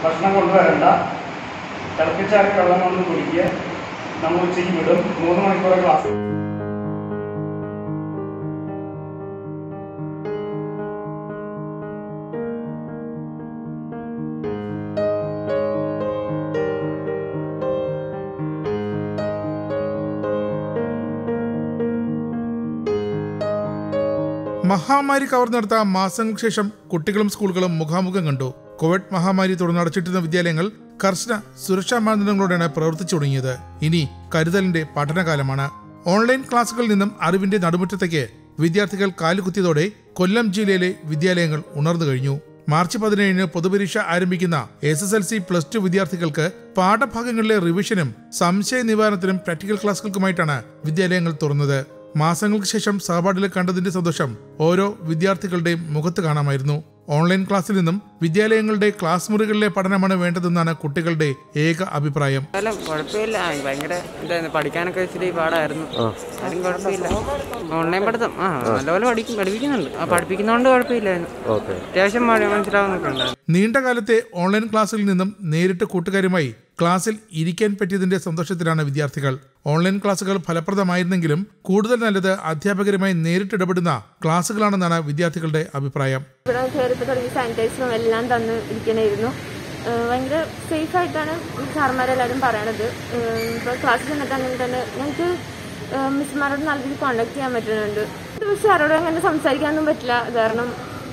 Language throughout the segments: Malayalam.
ഭക്ഷണം കൊണ്ടുവരണ്ട തിളപ്പിച്ചാറിയ വെള്ളം കൊണ്ട് കുടിക്കുക നമ്മൾ ഉച്ചയ്ക്ക് വിടും മൂന്ന് മണിക്കൂർ ക്ലാസ് മഹാമാരി കവർന്നെടുത്ത മാസങ്ങൾക്ക് ശേഷം കുട്ടികളും സ്കൂളുകളും മുഖാമുഖം കണ്ടു കോവിഡ് മഹാമാരി തുടർന്ന് അടച്ചിട്ടിരുന്ന വിദ്യാലയങ്ങൾ കർശന സുരക്ഷാ മാനദണ്ഡങ്ങളോടെയാണ് പ്രവർത്തിച്ചു തുടങ്ങിയത് ഇനി കരുതലിന്റെ പഠനകാലമാണ് ഓൺലൈൻ ക്ലാസുകളിൽ നിന്നും അറിവിന്റെ നടുമുറ്റത്തേക്ക് വിദ്യാർത്ഥികൾ കാലുകുത്തിയതോടെ കൊല്ലം ജില്ലയിലെ വിദ്യാലയങ്ങൾ ഉണർന്നു കഴിഞ്ഞു മാർച്ച് പതിനേഴിന് പൊതുപരീക്ഷ ആരംഭിക്കുന്ന S S L C plus two വിദ്യാർത്ഥികൾക്ക് പാഠഭാഗങ്ങളിലെ റിവിഷനും സംശയ നിവാരണത്തിനും പ്രാക്ടിക്കൽ ക്ലാസുകൾക്കുമായിട്ടാണ് വിദ്യാലയങ്ങൾ തുറന്നത് മാസങ്ങൾക്ക് ശേഷം സഹപാഠികളെ കണ്ടതിന്റെ സന്തോഷം ഓരോ വിദ്യാർത്ഥികളുടെയും മുഖത്ത് കാണാമായിരുന്നു ഓൺലൈൻ ക്ലാസ്സിൽ നിന്നും വിദ്യാലയങ്ങളുടെ ക്ലാസ് മുറികളിലെ പഠനമാണ് വേണ്ടതെന്നാണ് കുട്ടികളുടെ ഏക അഭിപ്രായം അല്ല കുഴപ്പമില്ല ആ, ഭയങ്കര എന്തായിരുന്നു പഠിക്കാനൊക്കെ ഇച്ചിരി പാടായിരുന്നു ആരും കുഴപ്പമില്ല ഓൺലൈൻ പഠിത്തം ആ നല്ലപോലെ പഠിക്കും പഠിപ്പിക്കുന്നുണ്ട് ആ പഠിപ്പിക്കുന്നതുകൊണ്ട് കുഴപ്പമില്ലായിരുന്നു അത്യാവശ്യം മ- മനസ്സിലാവുന്നൊക്കെ ഉണ്ടായിരുന്നു നീണ്ട കാലത്തെ ഓൺലൈൻ ക്ലാസ്സിൽ നിന്നും നേരിട്ട് കൂട്ടുകാരുമായി ക്ലാസ്സിൽ ഇരിക്കാൻ പറ്റിയതിന്റെ സന്തോഷത്തിലാണ് വിദ്യാർത്ഥികൾ ഓൺലൈൻ ക്ലാസുകൾ ഫലപ്രദമായിരുന്നെങ്കിലും കൂടുതൽ നല്ലത് അധ്യാപകരുമായി നേരിട്ട് ഇടപെടുന്ന ക്ലാസുകളാണെന്നാണ് വിദ്യാർത്ഥികളുടെ അഭിപ്രായം ഇവിടെ കയറിയപ്പോൾ തുടങ്ങി സാനിറ്റൈസറും എല്ലാം തന്ന് ഇരിക്കണമായിരുന്നു ഏഹ് ഭയങ്കര സേഫ് ആയിട്ടാണ് സാർമാരെല്ലാവരും പറയണത് ഇപ്പോൾ ക്ലാസ്സിൽ ചെന്നിട്ട് അങ്ങനെ തന്നെ ഞങ്ങൾക്ക് മിസ്സുമാരോട് നല്ല രീതിയിൽ കോണ്ടാക്ട് ചെയ്യാൻ പറ്റുന്നുണ്ട് പക്ഷെ ആരോടും അങ്ങനെ സംസാരിക്കാനൊന്നും പറ്റില്ല അത് കാരണം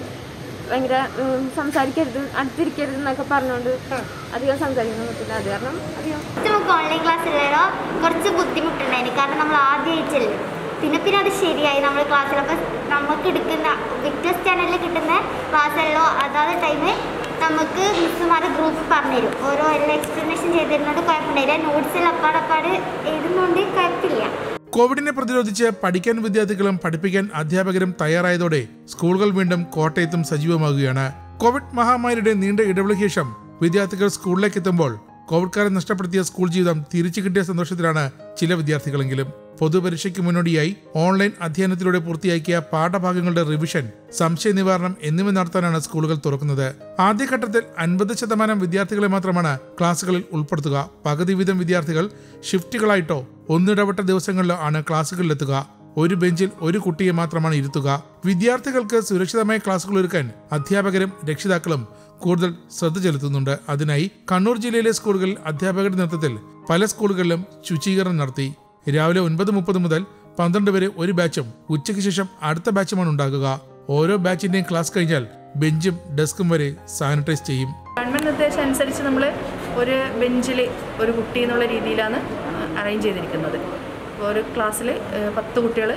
ഭയങ്കര ഏഹ് സംസാരിക്കരുത് അടുത്തിരിക്കരുത് എന്നൊക്കെ പറഞ്ഞുകൊണ്ട് അധികം സംസാരിക്കാൻ പറ്റില്ല അത് കാരണം അധികം നമുക്ക് ഓൺലൈൻ ക്ലാസ് ഉള്ളതോ കുറച്ച് ബുദ്ധിമുട്ടുണ്ടായിരുന്നു കാരണം നമ്മൾ ആദ്യമായിട്ടല്ലേ പിന്നെ പിന്നെ അത് ശരിയായി നമ്മൾ ക്ലാസ്സിലപ്പോൾ നമുക്ക് എടുക്കുന്ന വിക്ടേഴ്സ് ചാനലിൽ കിട്ടുന്ന ക്ലാസ്സുകളിലോ അതാത് ടൈമിൽ നമുക്ക് മിസ്സുമാർ ഗ്രൂപ്പ് പറഞ്ഞുതരും ഓരോ എല്ലാം എക്സ്പ്ലനേഷൻ ചെയ്ത് തരുന്നതുകൊണ്ട് കുഴപ്പമുണ്ടായില്ല നോട്ട്സിൽ അപ്പാടപ്പാട് എഴുതുന്നതുകൊണ്ട് കുഴപ്പമില്ല കോവിഡിനെ പ്രതിരോധിച്ച് പഠിക്കാൻ വിദ്യാർത്ഥികളും പഠിപ്പിക്കാൻ അധ്യാപകരും തയ്യാറായതോടെ സ്കൂളുകൾ വീണ്ടും കോട്ടയത്തും സജീവമാകുകയാണ് കോവിഡ് മഹാമാരിയുടെ നീണ്ട ഇടവേളയ്ക്ക് ശേഷം വിദ്യാർത്ഥികൾ സ്കൂളിലേക്ക് എത്തുമ്പോൾ കോവിഡ് കാലം നഷ്ടപ്പെടുത്തിയ സ്കൂൾ ജീവിതം തിരിച്ചു കിട്ടിയ സന്തോഷത്തിലാണ് ചില വിദ്യാർത്ഥികളെങ്കിലും പൊതുപരീക്ഷയ്ക്ക് മുന്നോടിയായി ഓൺലൈൻ അധ്യയനത്തിലൂടെ പൂർത്തിയാക്കിയ പാഠഭാഗങ്ങളുടെ റിവിഷൻ സംശയ നിവാരണം എന്നിവ നടത്താനാണ് സ്കൂളുകൾ തുറക്കുന്നത് ആദ്യഘട്ടത്തിൽ അൻപത് ശതമാനം വിദ്യാർത്ഥികളെ മാത്രമാണ് ക്ലാസുകളിൽ ഉൾപ്പെടുത്തുക പകുതി വീതം വിദ്യാർത്ഥികൾ ഷിഫ്റ്റുകളായിട്ടോ ഒന്നിടവിട്ട ദിവസങ്ങളിലോ ആണ് ക്ലാസുകളിലെത്തുക ഒരു ബെഞ്ചിൽ ഒരു കുട്ടിയെ മാത്രമാണ് ഇരുത്തുക വിദ്യാർത്ഥികൾക്ക് സുരക്ഷിതമായ ക്ലാസുകൾ ഒരുക്കാൻ അധ്യാപകരും രക്ഷിതാക്കളും കൂടുതൽ ശ്രദ്ധ ചെലുത്തുന്നുണ്ട് അതിനായി കണ്ണൂർ ജില്ലയിലെ സ്കൂളുകളിൽ അധ്യാപകരുടെ നേതൃത്വത്തിൽ പല സ്കൂളുകളിലും ശുചീകരണം നടത്തി രാവിലെ ഒൻപത് മുപ്പത് മുതൽ പന്ത്രണ്ട് വരെ ഒരു ബാച്ചും ഉച്ചയ്ക്ക് ശേഷം അടുത്ത ബാച്ചുമാണ് ഉണ്ടാകുക ഓരോ ബാച്ചിന്റെയും ക്ലാസ് കഴിഞ്ഞാൽ ബെഞ്ചും ഡെസ്കും വരെ സാനിറ്റൈസ് ചെയ്യും ഗവൺമെൻറ് നിർദ്ദേശം അനുസരിച്ച് നമ്മൾ ഒരു ബെഞ്ചിൽ ഒരു കുട്ടി എന്നുള്ള രീതിയിലാണ് അറേഞ്ച് ചെയ്തിരിക്കുന്നത് അപ്പോൾ ഒരു ക്ലാസ്സിൽ പത്ത് കുട്ടികൾ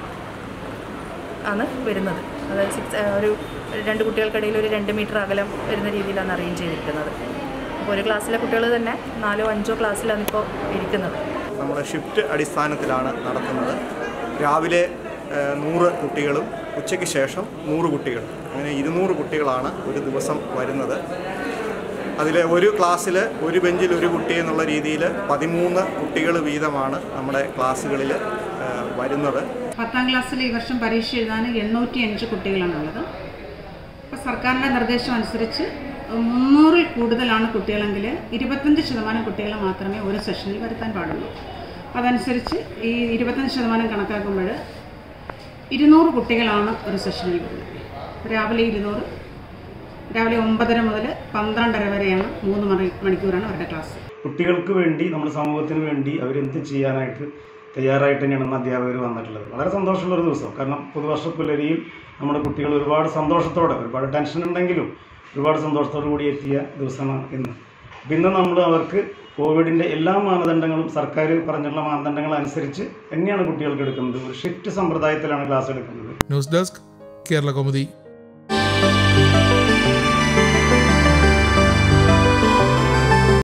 ആണ് വരുന്നത് അതായത് സിക്സ് ഒരു രണ്ട് കുട്ടികൾക്കിടയിൽ ഒരു രണ്ട് മീറ്റർ അകലം വരുന്ന രീതിയിലാണ് അറേഞ്ച് ചെയ്തിരിക്കുന്നത് അപ്പോൾ ഒരു ക്ലാസ്സിലെ കുട്ടികൾ തന്നെ നാലോ അഞ്ചോ ക്ലാസ്സിലാണ് ഇപ്പോൾ ഇരിക്കുന്നത് നമ്മൾ ഷിഫ്റ്റ് അടിസ്ഥാനത്തിലാണ് നടത്തുന്നത് രാവിലെ ഏഹ്, നൂറ് കുട്ടികളും ഉച്ചയ്ക്ക് ശേഷം നൂറ് കുട്ടികളും അങ്ങനെ ഇരുന്നൂറ് കുട്ടികളാണ് ഒരു ദിവസം വരുന്നത് അതിൽ ഒരു ക്ലാസ്സിൽ ഒരു ബെഞ്ചിൽ ഒരു കുട്ടി എന്നുള്ള രീതിയിൽ പതിമൂന്ന് കുട്ടികൾ വീതമാണ് നമ്മുടെ ക്ലാസ്സുകളിൽ ഏഹ്, വരുന്നത് പത്താം ക്ലാസ്സിൽ ഈ വർഷം പരീക്ഷ എഴുതാൻ എണ്ണൂറ്റി അഞ്ച് കുട്ടികളാണുള്ളത് അപ്പോൾ സർക്കാരിൻ്റെ നിർദ്ദേശം അനുസരിച്ച് മുന്നൂറിൽ കൂടുതലാണ് കുട്ടികളെങ്കിൽ ഇരുപത്തഞ്ച് ശതമാനം കുട്ടികളെ മാത്രമേ ഒരു സെഷനിൽ വരുത്താൻ പാടുള്ളൂ അതനുസരിച്ച് ഈ ഇരുപത്തഞ്ച് ശതമാനം കണക്കാക്കുമ്പോൾ ഇരുന്നൂറ് കുട്ടികളാണ് ഒരു സെഷനിൽ വരുന്നത് രാവിലെ ഇരുന്നൂറ് രാവിലെ ഒമ്പതര മുതൽ പന്ത്രണ്ടര വരെയാണ് മൂന്ന് മണി മണിക്കൂറാണ് അവരുടെ ക്ലാസ് കുട്ടികൾക്ക് വേണ്ടി നമ്മുടെ സമൂഹത്തിന് വേണ്ടി അവരെന്ത് ചെയ്യാനായിട്ട് തയ്യാറായിട്ട് തന്നെയാണ് അധ്യാപകർ വന്നിട്ടുള്ളത് വളരെ സന്തോഷമുള്ള ഒരു ദിവസം കാരണം പുതുവർഷ പുലരിയിൽ നമ്മുടെ കുട്ടികൾ ഒരുപാട് സന്തോഷത്തോടെ ഒരുപാട് ടെൻഷൻ ഉണ്ടെങ്കിലും ഒരുപാട് സന്തോഷത്തോടു കൂടി എത്തിയ ദിവസമാണ് ഇന്ന് അപ്പം ഇന്ന് നമ്മൾ അവർക്ക് കോവിഡിൻ്റെ എല്ലാ മാനദണ്ഡങ്ങളും സർക്കാർ പറഞ്ഞിട്ടുള്ള മാനദണ്ഡങ്ങൾ അനുസരിച്ച് തന്നെയാണ് കുട്ടികൾക്ക് എടുക്കുന്നത് ഒരു ഷിഫ്റ്റ് സമ്പ്രദായത്തിലാണ് ക്ലാസ് എടുക്കുന്നത് ന്യൂസ് ഡെസ്ക് കേരള കൗമുദി